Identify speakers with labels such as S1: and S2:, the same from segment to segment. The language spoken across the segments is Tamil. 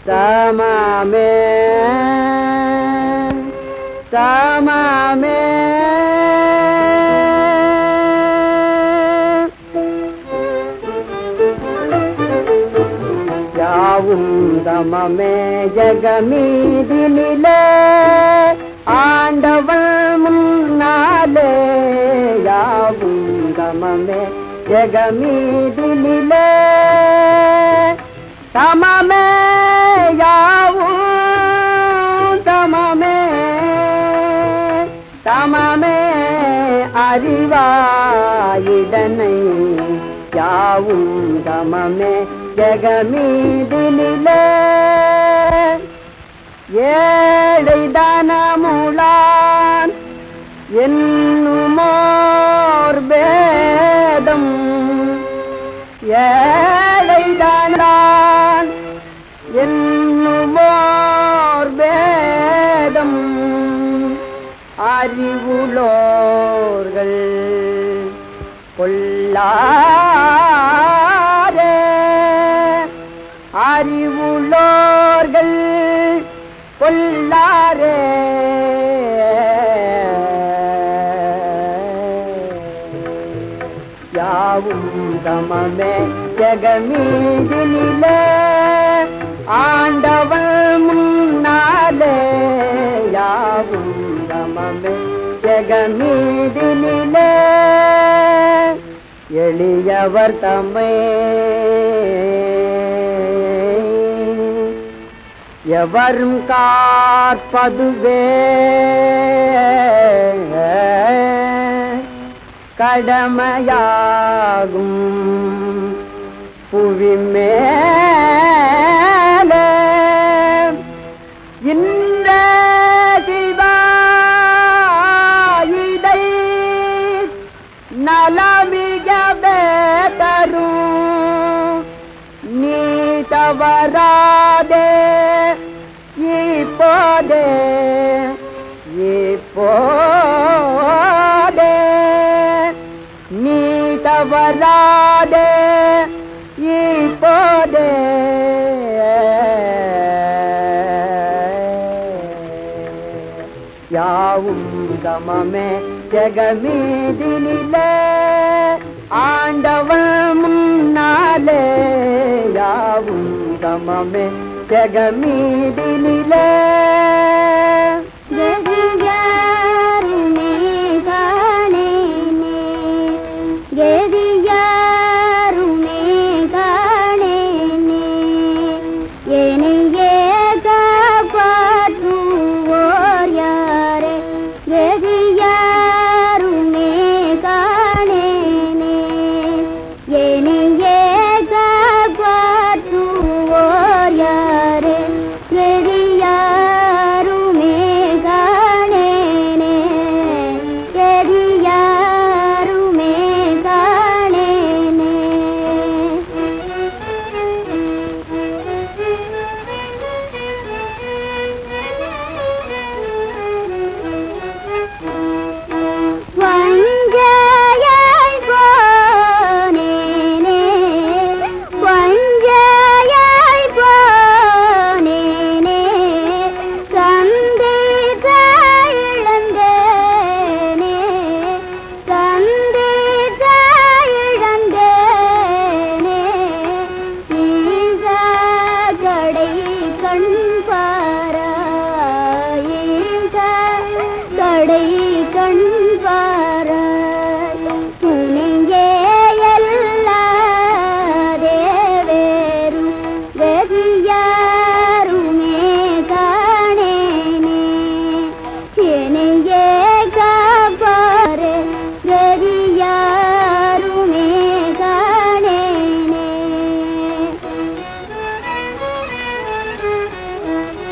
S1: சமமே சமமே யாவும் சமமே ஜெகமீதினிலே ஆண்டவள் முன்னாலே யாவும் சமமே ஜெகமீதினிலே சமமே யாவும் சமமே சமமே அறிவாயிடனை யாவும் சமமே ஜெகமீதினிலே ஏழை தனமுளான் என்னுமோர் பேதம் ஏழை தானான் என்னுமோர் பேதம் அறிவுளோர்கள் கொள்ளாரே அறிவுளோர்கள் கொள்ளாரே யாவும் சமமே ஜெகமீதினிலே ஆண்டவன் முன்னாலே யாவும் சமமே ஜெகமீதினிலே எளியவர் தம்மை எவரும் காற்பதுவே கடமையாகும் புவி மேலே இந்த சிவாயிதை நலமிகவே தரும் நீ தவறாதே இப்போதே இப்போதே நீ தவறாதே இப்போதே யாவும் சமமே ஜெகமீதினிலே ஆண்டவன் முன்னாலே யாவும் சமமே ஜெகமீதினிலே
S2: ಗೆದಿಯಾರುನೇ ಗಾಣೇನೆ ಗೆದಿಯಾರುನೇ ಗಾಣೇನೆ ಏನೆಯೇ காப்பாற்றுவோர் யாரே கெதியாருமே காணேனே ஏனையே காப்பாற்றுவோர் யாரே கெதியாருமே காணேனே கெதியாருமே காணேனே வஞ்சையாய் போனேனே வஞ்சையாய் போனேனே சந்தேக இழந்தேனே சந்தேக இழந்தேனே ஈசா கடை கண் பாராயீசா கடை கண் பாராய் துணையே எல்லாதே வேறும் கதியாருமே காணேனே என்னையே காப்பாரே கதியாருமே காணேனே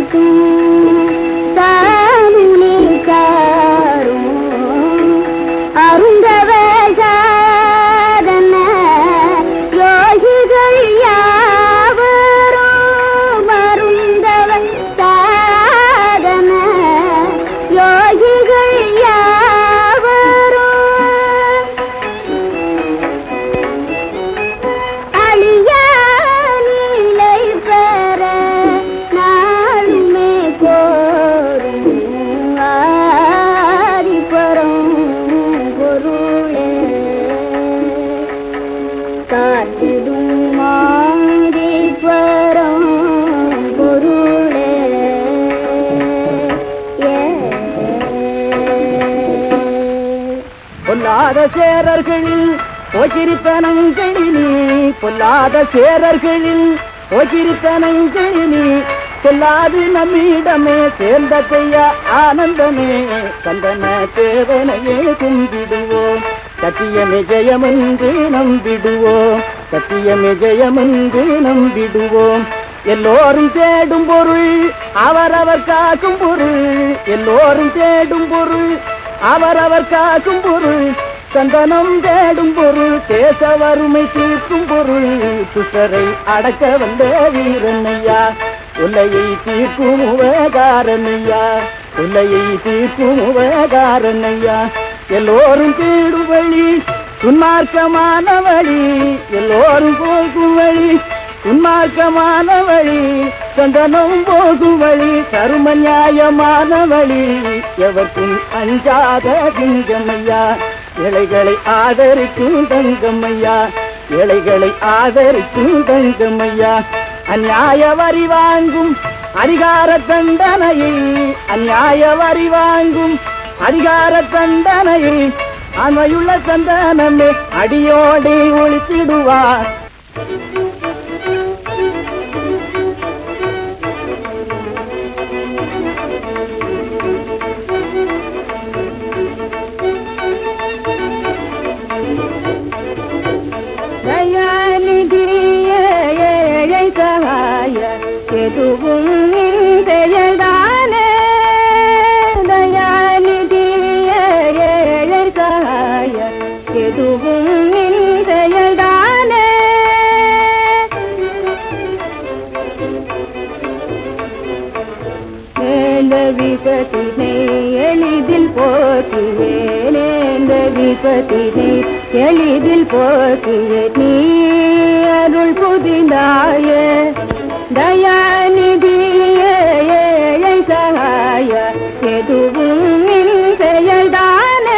S2: காட்டும் தாமுனி சாரும் அருந்தவ சாதன யோகிகள் யாவரும் அருந்தவ சாதன யோகிகள் யாவரும் அழியா நிலை பெற நாளுமே கோரும் ஆதிபரம் பொருளே காத்திடும் ஆதிபரம் பொருளே ஏ
S1: பொல்லாத சேரர்களில் போக்கிரித்தனங்களினி பொல்லாத சேரர்களில் போக்கிரித்தனங்களினி செல்லாது நம்மிடமே சேர்ந்த செய்ய ஆனந்தமே சந்தன தேவனையே கும்பிடுவோம் சத்தியமே ஜெயமென்று நம்பிடுவோம் சத்தியமே ஜெயமென்று நம்பிடுவோம் எல்லோரும் தேடும் பொருள் அவரவர் காக்கும் பொருள் எல்லோரும் தேடும் பொருள் அவரவர் காக்கும் பொருள் சந்தனம் தேடும் பொருள் தேச வறுமை தீர்க்கும் பொருள் துசரை அடக்க வந்த வீரனையா உலையை தீர்க்கும் உபகாரனையா உலையை தீர்க்கும் உபகாரனையா எல்லோரும் தேடும் வழி துன்மார்க்கமான வழி எல்லோரும் போகும் வழி உன்மார்க்கமான வழி சந்தனம் போகும் வழி கரும நியாயமான வழி எவர்க்கும் அஞ்சாத திங்கம்மையா இலைகளை ஆதரிக்கும் தங்கம்மையா இலைகளை ஆதரிக்கும் தங்கம்மையா அந்நியாய வரி வாங்கும் அதிகார தண்டனையை அந்நியாய வரி வாங்கும் அதிகார தண்டனையை அண்மையுள்ள சந்தனமே அடியோடி ஒழித்திடுவார்
S2: தயாநிதிய ஏழை சகாய எதுவும் செயல்தானே தயாநிதிய ஏழை சகாய எதுவும் செயல்தானே நேர்ந்த விபத்தினை எளிதில் போக்கியே நேர்ந்த விபத்தினை எளிதில் போக்கியே நீ அருள் புதிந்தாய தயாநிதிய ஏழை சகாய எதுவும் நின் செயல்தானே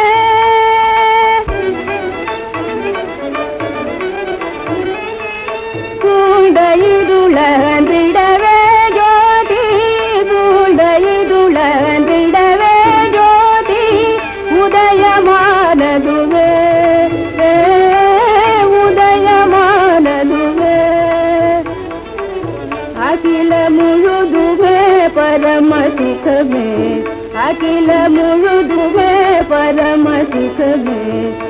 S2: சூழ்ந்த இருளன்றிடவே ஜோதி சூழ்ந்த இருளன்றிடவே ஜோதி உதயமானதுவே ஏ, உதயமானதுவே அகில முழுதுவே பரம சுகமே அகில முழுதுவே பரம சுகமே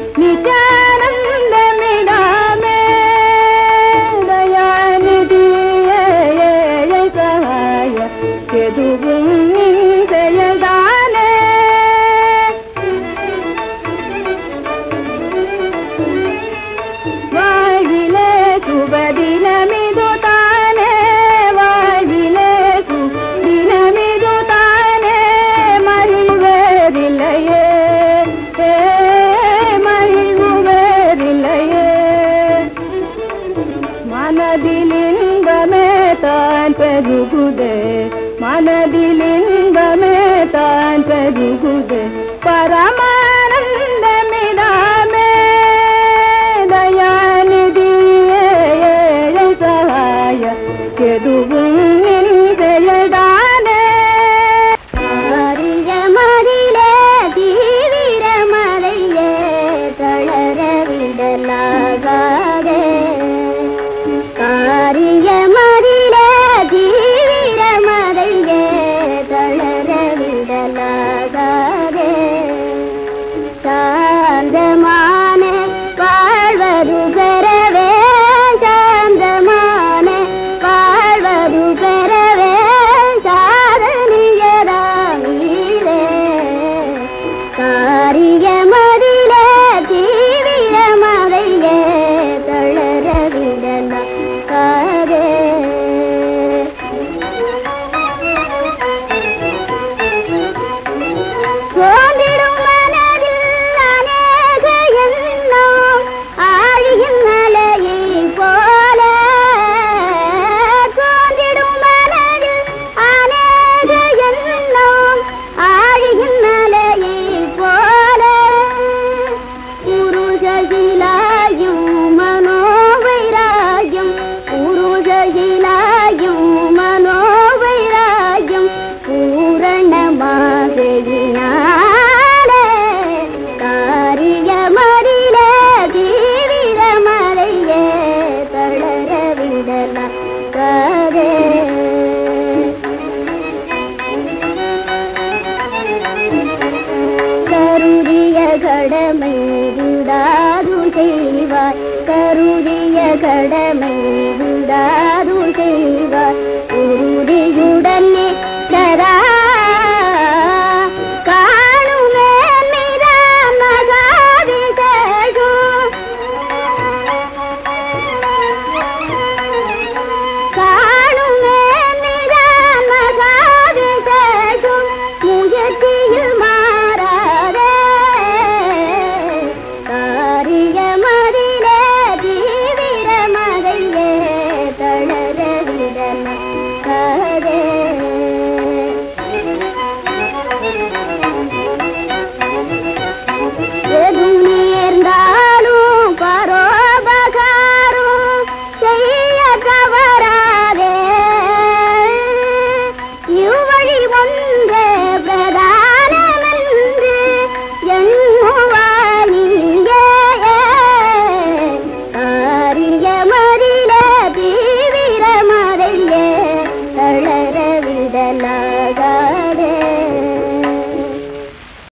S2: நித்யானந்தமிடாமே தயாநிதிய ஏழை சகாய எதுவும் நின் செயல்தானே வாழ்விலே சுபதினமிது தானே வாழ்விலே சுதினமிது தானே மறிவேறில்லையே ஏ, மறிவுவேறில்லையே மனதில் இன்பமே தான் பெருகுதே மனதில் இன்பமே தான் பெருகுதே பரமானந்தமிதாமே தயாநிதியே ஏழை சகாய எதுவும் நின் செயல்தானே காரியமதிலே தீவிரமதையே தளர விடலாகாதே காரியமதிலே தீவிரமதையே தளர விடலாகாதே கடமை விடாது செய்வாய் கருதிய கடமை